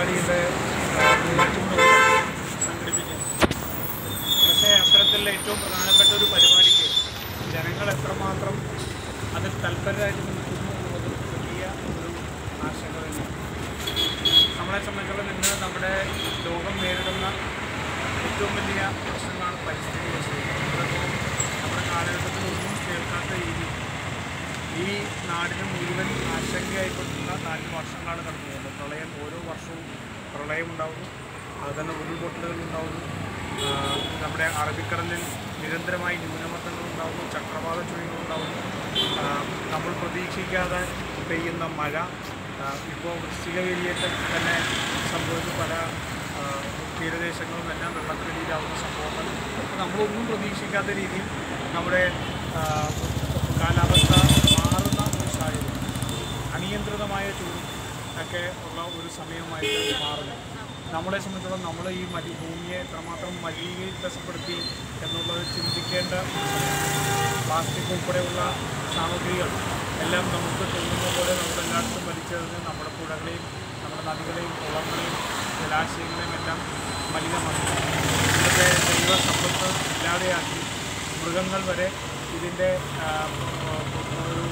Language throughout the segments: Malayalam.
പരിപാടിയുടെ ചൂടുകൾ സംഘടിപ്പിക്കുന്നത് പക്ഷേ അത്തരത്തിലുള്ള ഏറ്റവും പ്രധാനപ്പെട്ട ഒരു പരിപാടിക്ക് ജനങ്ങൾ എത്രമാത്രം അതിൽ തൽപരരായിട്ട് നിൽക്കുന്നു എന്നുള്ളത് വലിയ ഒരു ആശങ്ക തന്നെയാണ് നമ്മളെ സംബന്ധിച്ചിടത്തോളം ഇന്ന് നമ്മുടെ ലോകം നേരിടുന്ന ഏറ്റവും വലിയ പ്രശ്നങ്ങളാണ് പരിസ്ഥിതി പ്രശ്നം നമ്മളിപ്പോൾ നമ്മുടെ കാലഘട്ടത്തിൽ ഒന്നും കേൾക്കാത്ത രീതിയിൽ ഈ നാടിന് മുഴുവൻ ആശങ്കയായിക്കൊണ്ടിരുന്ന നാല് വർഷങ്ങളാണ് കടന്നു പോകുന്നത് പ്രളയം ഓരോ വർഷവും പ്രളയം ഉണ്ടാവുന്നു അത് തന്നെ ഉരുൾപൊട്ടലുകൾ ഉണ്ടാവുന്നു ആ, നമ്മുടെ അറബിക്കടലിൽ നിരന്തരമായി ന്യൂനമർദ്ദങ്ങൾ ഉണ്ടാവുന്നു ചക്രവാത ചുഴികൾ ഉണ്ടാവുന്നു ആ, നമ്മൾ പ്രതീക്ഷിക്കാതെ പെയ്യുന്ന മഴ ആ, ഇപ്പോൾ വൃശ്ചിക വേലിയേറ്റം തന്നെ സംഭവിച്ച പല ആ, തീരദേശങ്ങളും എല്ലാം വെള്ളത്തിനടിയിലാവുന്ന സംഭവങ്ങൾ അപ്പോൾ നമ്മളൊന്നും പ്രതീക്ഷിക്കാത്ത രീതിയിൽ നമ്മുടെ ആ, കാലാവസ്ഥ മാറുന്ന ഒരു സാഹചര്യം അനിയന്ത്രിതമായ ചൂടും ഒക്കെ ഉള്ള ഒരു സമയമായിട്ട് മാറുന്നു നമ്മളെ സംബന്ധിച്ചിടത്തോളം നമ്മൾ ഈ മലി ഭൂമിയെ എത്രമാത്രം മലിനീകരണപ്പെടുത്തി എന്നുള്ളത് ചിന്തിക്കേണ്ട പ്ലാസ്റ്റിക് ഉൾപ്പെടെയുള്ള സാമഗ്രികൾ എല്ലാം നമുക്ക് തോന്നുന്ന പോലെ നമ്മളെല്ലായിടത്തും വലിച്ചെറിഞ്ഞ് നമ്മുടെ പുഴകളെയും നമ്മുടെ നദികളെയും കുളങ്ങളെയും ജലാശയങ്ങളെയും എല്ലാം മലിനമാക്കി ഇതൊക്കെ ജൈവ സമ്പത്ത് ഇല്ലാതെയാക്കി മൃഗങ്ങൾ വരെ ഇതിൻ്റെ ആ, ഒരു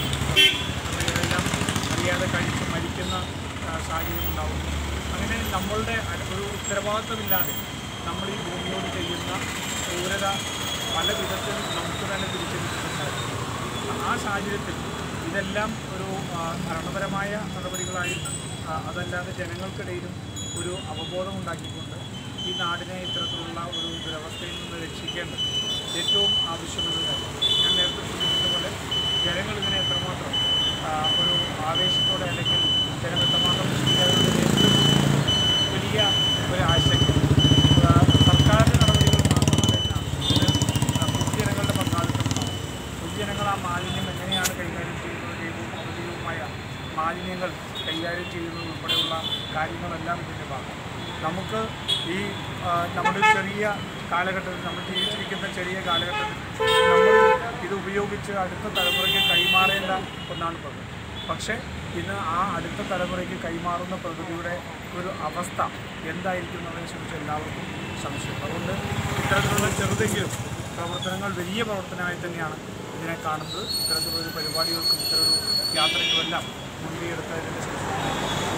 എല്ലാം അറിയാതെ കഴിച്ച് മരിക്കുന്ന ആ, സാഹചര്യം ഉണ്ടാവും അങ്ങനെ നമ്മളുടെ അ- ഒരു ഉത്തരവാദിത്തമില്ലാതെ നമ്മൾ ഈ ഭൂമിയോട് ചെയ്യുന്ന ക്രൂരത പല വിധത്തിൽ നമുക്ക് തന്നെ തിരിച്ചടിച്ചിട്ടുണ്ടായിരുന്നു ആ സാഹചര്യത്തിൽ ഇതെല്ലാം ഒരു ആ, ഭരണപരമായ നടപടികളായി ആ, അതല്ലാതെ ജനങ്ങൾക്കിടയിലും ഒരു അവബോധം ഉണ്ടാക്കിക്കൊണ്ട് ഈ നാടിനെ ഇത്തരത്തിലുള്ള ഒരു ദുരവസ്ഥയിൽ നിന്ന് രക്ഷിക്കേണ്ടത് ഏറ്റവും ആവശ്യമുള്ള കാര്യം ഞാൻ നേരത്തെ സൂചിപ്പിച്ച പോലെ ജനങ്ങൾ ഇതിനെ എത്രമാത്രം ആ, ഒരു ആവേശത്തോടെ അല്ലെങ്കിൽ ജനം എത്രമാത്രം ചെയ്യാറുള്ളത് ഏറ്റവും വലിയ ഒരു ആശങ്ക ആ, സർക്കാരിൻ്റെ നടപടികൾ മാത്രമല്ല ഇതിന് പൊതുജനങ്ങളുടെ പങ്കാളിത്തം ഉണ്ടാവും. പൊതുജനങ്ങൾ ആ മാലിന്യം എങ്ങനെയാണ് കൈകാര്യം ചെയ്യുന്നത് ജൈവവും ഔദ്യോഗികവുമായ മാലിന്യങ്ങൾ കൈകാര്യം ചെയ്യുന്നത് ഉൾപ്പെടെയുള്ള കാര്യങ്ങളെല്ലാം ഇതിൻ്റെ ഭാഗം നമുക്ക് ഈ ആ, നമ്മുടെ ഒരു ചെറിയ കാലഘട്ടത്തിൽ നമ്മൾ ജീവിച്ചിരിക്കുന്ന ചെറിയ കാലഘട്ടത്തിൽ നമ്മൾ ഇത് ഉപയോഗിച്ച് അടുത്ത തലമുറയ്ക്ക് കൈമാറേണ്ട ഒന്നാണ് പ്രകൃതി പക്ഷേ ഇന്ന് ആ അടുത്ത തലമുറയ്ക്ക് കൈമാറുന്ന പ്രകൃതിയുടെ ഒരു അവസ്ഥ എന്തായിരിക്കും എന്നതിനെ കുറിച്ച് എല്ലാവർക്കും സംശയം അതുകൊണ്ട് ഇത്തരത്തിലുള്ള ചെറുതെങ്കിലും പ്രവർത്തനങ്ങൾ വലിയ പ്രവർത്തനമായി തന്നെയാണ് ഇതിനെ കാണുന്നത് ഇത്തരത്തിലൊരു പരിപാടികൾക്കും ഇത്തരമൊരു യാത്രയ്ക്കുമെല്ലാം മുൻകൈയെടുത്തതിൻ്റെ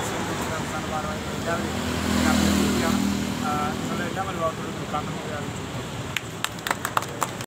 സംസ്ഥാന ഭാരവാഹികൾ എല്ലാവരെയും ഞാൻ അഭ്യർത്ഥിക്കുകയാണ് ആ, നിങ്ങളുടെ എല്ലാ മലബാറത്തോടും ഉദ്ഘാടനം ചെയ്യാൻ